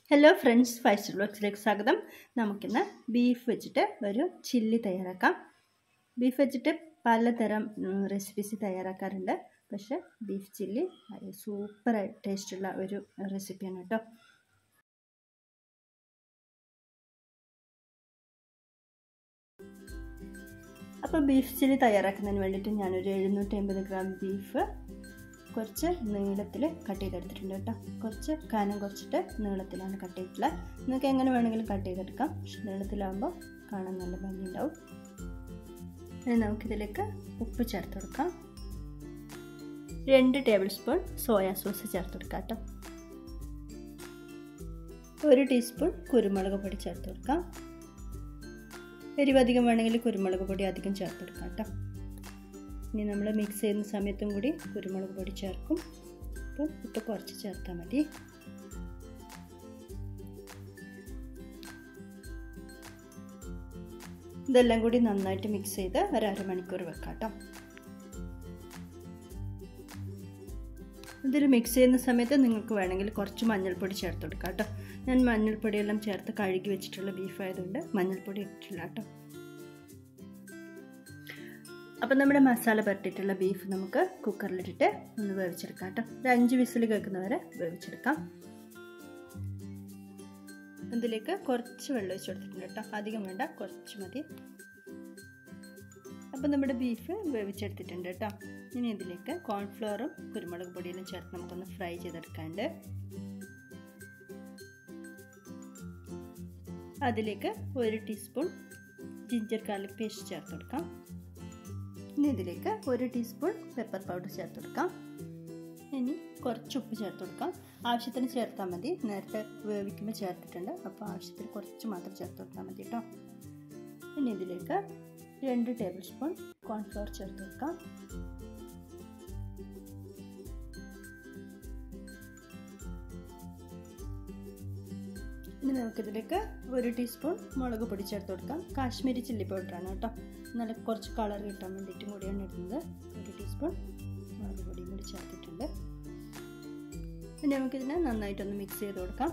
hello friends five ബ്ലോഗ്സിലേക്ക് സ്വാഗതം നമുക്കിന്ന് beef വെച്ചിട്ട് ഒരു ചില്ലി തയ്യാറാക്കാം ബീഫ് വെച്ചിട്ട് പലതരം റെസിപ്പീസ് തയ്യാറാക്കാറുണ്ട് പക്ഷേ ബീഫ് ചില്ലി സൂപ്പർ ടേസ്റ്റുള്ള ഒരു റെസിപ്പിയാണ് കേട്ടോ അപ്പോൾ ബീഫ് ചില്ലി തയ്യാറാക്കുന്നതിന് വേണ്ടിയിട്ട് ഞാനൊരു എഴുന്നൂറ്റി അമ്പത് ഗ്രാം ബീഫ് കുറച്ച് നീളത്തിൽ കട്ട് ചെയ്തെടുത്തിട്ടുണ്ട് കേട്ടോ കുറച്ച് കനം കുറച്ചിട്ട് നീളത്തിലാണ് കട്ട് ചെയ്തിട്ടുള്ളത് നിങ്ങൾക്ക് എങ്ങനെ വേണമെങ്കിലും കട്ട് ചെയ്തെടുക്കാം പക്ഷെ നീളത്തിലാകുമ്പോൾ കാണാൻ നല്ല ഭംഗിയുണ്ടാവും ഇനി നമുക്കിതിലേക്ക് ഉപ്പ് ചേർത്ത് കൊടുക്കാം രണ്ട് ടേബിൾ സ്പൂൺ സോയാ സോസ് ചേർത്ത് കൊടുക്കാം കേട്ടോ ഒരു ടീസ്പൂൺ കുരുമുളക് പൊടി ചേർത്ത് കൊടുക്കാം എരിവ് അധികം വേണമെങ്കിൽ കുരുമുളക് പൊടി അധികം ചേർത്ത് കൊടുക്കാം കേട്ടോ ഇനി നമ്മൾ മിക്സ് ചെയ്യുന്ന സമയത്തും കൂടി കുരുമുളക് പൊടി ചേർക്കും അപ്പം ഉപ്പ് കുറച്ച് ചേർത്താൽ മതി ഇതെല്ലാം കൂടി നന്നായിട്ട് മിക്സ് ചെയ്ത് ഒരു അരമണിക്കൂർ വെക്കാം കേട്ടോ ഇതിൽ മിക്സ് ചെയ്യുന്ന സമയത്ത് നിങ്ങൾക്ക് വേണമെങ്കിൽ കുറച്ച് മഞ്ഞൾപ്പൊടി ചേർത്ത് കൊടുക്കാം കേട്ടോ ഞാൻ മഞ്ഞൾപ്പൊടിയെല്ലാം ചേർത്ത് കഴുകി വെച്ചിട്ടുള്ള ബീഫ് ആയതുകൊണ്ട് മഞ്ഞൾപ്പൊടി ഇട്ടിട്ടില്ല കേട്ടോ അപ്പം നമ്മുടെ മസാല പുരട്ടിയിട്ടുള്ള ബീഫ് നമുക്ക് കുക്കറിലിട്ടിട്ട് ഒന്ന് വേവിച്ചെടുക്കാം കേട്ടോ ഒരു അഞ്ച് വിസിൽ കേൾക്കുന്നവരെ വേവിച്ചെടുക്കാം ഇതിലേക്ക് കുറച്ച് വെള്ളം ഒഴിച്ച് കൊടുത്തിട്ടുണ്ട് കേട്ടോ അധികം വേണ്ട കുറച്ച് മതി അപ്പം നമ്മുടെ ബീഫ് വേവിച്ചെടുത്തിട്ടുണ്ട് കേട്ടോ ഇനി ഇതിലേക്ക് കോൺഫ്ലവറും കുരുമുളക് പൊടിയെല്ലാം ചേർത്ത് നമുക്കൊന്ന് ഫ്രൈ ചെയ്തെടുക്കാണ്ട് അതിലേക്ക് ഒരു ടീസ്പൂൺ ജിഞ്ചർ ഗാർലിക് പേസ്റ്റ് ചേർത്ത് കൊടുക്കാം ഇനി ഇതിലേക്ക് ഒരു ടീസ്പൂൺ പെപ്പർ പൗഡർ ചേർത്ത് കൊടുക്കാം ഇനി കുറച്ച് ഉപ്പ് ചേർത്ത് കൊടുക്കാം ആവശ്യത്തിന് ചേർത്താൽ മതി നേരത്തെ വേവിക്കുമ്പോൾ ചേർത്തിട്ടുണ്ട് അപ്പോൾ ആവശ്യത്തിന് കുറച്ച് മാത്രം ചേർത്ത് കൊടുത്താൽ മതി കേട്ടോ ഇനി ഇതിലേക്ക് രണ്ട് ടേബിൾ സ്പൂൺ കോൺഫ്ലവർ ചേർത്ത് കൊടുക്കാം ഇനി നമുക്കിതിലേക്ക് ഒരു ടീസ്പൂൺ മുളക് പൊടി ചേർത്ത് കൊടുക്കാം കാശ്മീരി ചില്ലി പൗഡറാണ് കേട്ടോ നല്ല കുറച്ച് കളർ കിട്ടാൻ വേണ്ടിയിട്ടും കൂടിയാണ് ഇടുന്നത് ഒരു ടീസ്പൂൺ മുളക് പൊടിയും കൂടി ചേർത്തിട്ടുണ്ട് ഇനി നമുക്കിതിനെ നന്നായിട്ടൊന്ന് മിക്സ് ചെയ്ത് കൊടുക്കാം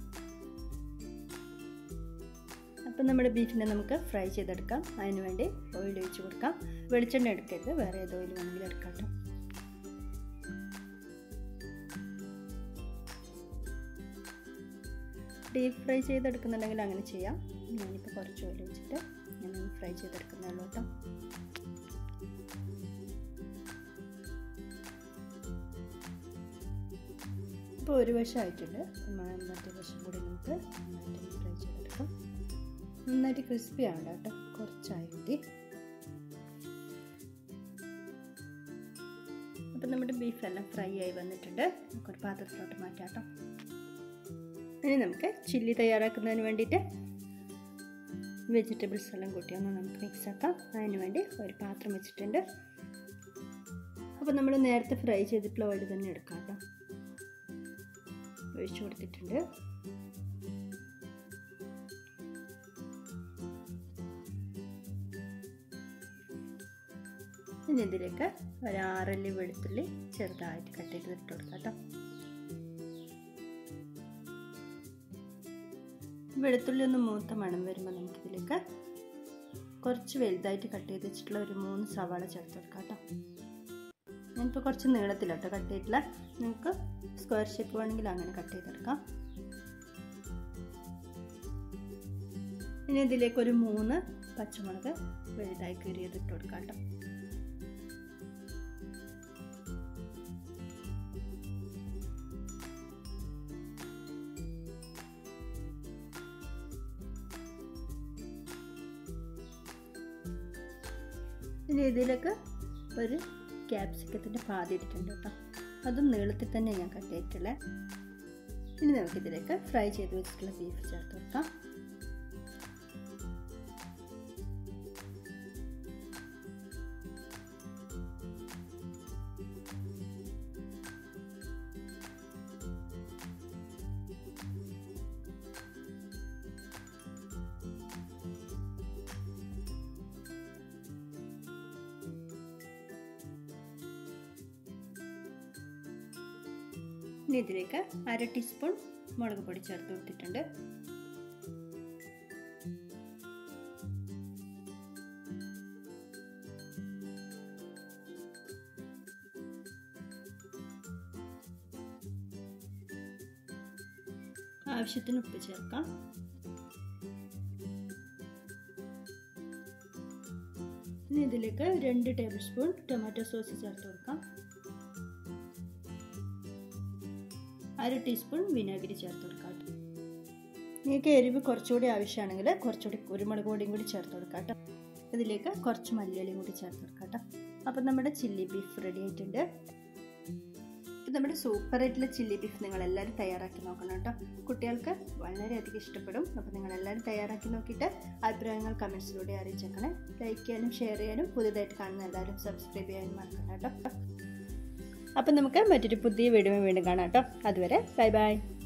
അപ്പം നമ്മുടെ ബീഫിനെ നമുക്ക് ഫ്രൈ ചെയ്തെടുക്കാം അതിന് വേണ്ടി ഓയിൽ ഒഴിച്ച് കൊടുക്കാം വെളിച്ചെണ്ണ എടുക്കരുത് വേറെ ഏത് ഓയിൽ വേണമെങ്കിലും എടുക്കാം കേട്ടോ ഡീപ്പ് ഫ്രൈ ചെയ്തെടുക്കുന്നുണ്ടെങ്കിൽ അങ്ങനെ ചെയ്യാം ഞാനിപ്പോൾ കുറച്ച് ഓയിൽ വെച്ചിട്ട് ഞാനൊന്ന് ഫ്രൈ ചെയ്തെടുക്കുന്നുള്ളൂ കേട്ടോ ഇപ്പോൾ ഒരു വശം ആയിട്ടുണ്ട് മറ്റേ വശം കൂടി നമുക്ക് നന്നായിട്ട് ഫ്രൈ ചെയ്തെടുക്കാം നന്നായിട്ട് ക്രിസ്പി ആവണ്ട കേട്ടോ കുറച്ചായി മതി അപ്പം നമ്മുടെ ബീഫെല്ലാം ഫ്രൈ ആയി വന്നിട്ടുണ്ട് നമുക്കൊരു പാത്രത്തിലോട്ട് മാറ്റാം കേട്ടോ ഇനി നമുക്ക് ചില്ലി തയ്യാറാക്കുന്നതിന് വേണ്ടിയിട്ട് വെജിറ്റബിൾസ് എല്ലാം കൂട്ടി ഒന്ന് നമുക്ക് മിക്സ് ആക്കാം അതിന് വേണ്ടി ഒരു പാത്രം വെച്ചിട്ടുണ്ട് അപ്പോൾ നമ്മൾ നേരത്തെ ഫ്രൈ ചെയ്തിട്ടുള്ള ഓയിൽ തന്നെ എടുക്കാം കേട്ടോ ഒഴിച്ചു കൊടുത്തിട്ടുണ്ട് ഇനി ഇതിലേക്ക് ഒരു ആറല്ലി വെളുത്തുള്ളി ചെറുതായിട്ട് കട്ട് ചെയ്ത് ഇട്ട് കൊടുക്കാം കേട്ടോ വെളുത്തുള്ളി ഒന്ന് മൂത്ത മണം വരുമ്പോൾ നമുക്കിതിലേക്ക് കുറച്ച് വലുതായിട്ട് കട്ട് ചെയ്ത് വെച്ചിട്ടുള്ള ഒരു മൂന്ന് സവാള ചേർത്ത് കൊടുക്കാം കേട്ടോ ഞാനിപ്പോൾ കുറച്ച് നീളത്തിലോട്ടോ കട്ട് ചെയ്തിട്ടില്ല നിങ്ങൾക്ക് സ്ക്വയർ ഷേപ്പ് വേണമെങ്കിൽ അങ്ങനെ കട്ട് ചെയ്തെടുക്കാം ഇനി ഇതിലേക്ക് ഒരു മൂന്ന് പച്ചമുളക് വലുതായി കീറിയത് ഇട്ട് കൊടുക്കാം കേട്ടോ ഇനി ഇതിലേക്ക് ഒരു ക്യാപ്സിക്കത്തിൻ്റെ പാതി ഇട്ടിട്ടുണ്ട് കേട്ടോ അതും നീളത്തിൽ തന്നെ ഞാൻ കട്ട് ചെയ്തിട്ടുള്ളത് ഇനി നമുക്കിതിലേക്ക് ഫ്രൈ ചെയ്ത് വെച്ചിട്ടുള്ള ബീഫ് ചേർത്ത് കൊടുക്കാം ഇനി ഇതിലേക്ക് അര ടീസ്പൂൺ മുളക് പൊടി ചേർത്ത് കൊടുത്തിട്ടുണ്ട് ആവശ്യത്തിന് ഉപ്പ് ചേർക്കാം ഇനി ഇതിലേക്ക് രണ്ട് ടേബിൾ സ്പൂൺ ടൊമാറ്റോ സോസ് ചേർത്ത് കൊടുക്കാം അര ടീസ്പൂൺ വിനാഗിരി ചേർത്ത് കൊടുക്കാം നിങ്ങൾക്ക് എരിവ് കുറച്ചുകൂടി ആവശ്യമാണെങ്കിൽ കുറച്ചുകൂടി കുരുമുളക് പൊടിയും കൂടി ചേർത്ത് കൊടുക്കാം കേട്ടോ ഇതിലേക്ക് കുറച്ച് മല്ലിയിലയും കൂടി ചേർത്ത് കൊടുക്കാം കേട്ടോ അപ്പം നമ്മുടെ ചില്ലി ബീഫ് റെഡി ആയിട്ടുണ്ട് ഇത് നമ്മുടെ സൂപ്പർ ആയിട്ടുള്ള ചില്ലി ബീഫ് നിങ്ങൾ എല്ലാവരും തയ്യാറാക്കി നോക്കണം കേട്ടോ കുട്ടികൾക്ക് വളരെയധികം ഇഷ്ടപ്പെടും അപ്പോൾ നിങ്ങൾ എല്ലാവരും തയ്യാറാക്കി നോക്കിയിട്ട് അഭിപ്രായങ്ങൾ കമൻസിലൂടെ അറിയിച്ചേക്കണേ ലൈക്ക് ചെയ്യാനും ഷെയർ ചെയ്യാനും പുതിയതായിട്ട് കാണുന്ന എല്ലാവരും സബ്സ്ക്രൈബ് ചെയ്യാനും മറക്കണം കേട്ടോ അപ്പം നമുക്ക് മറ്റൊരു പുതിയ വീഡിയോ വീണ്ടും കാണാം കേട്ടോ അതുവരെ ബൈ ബൈ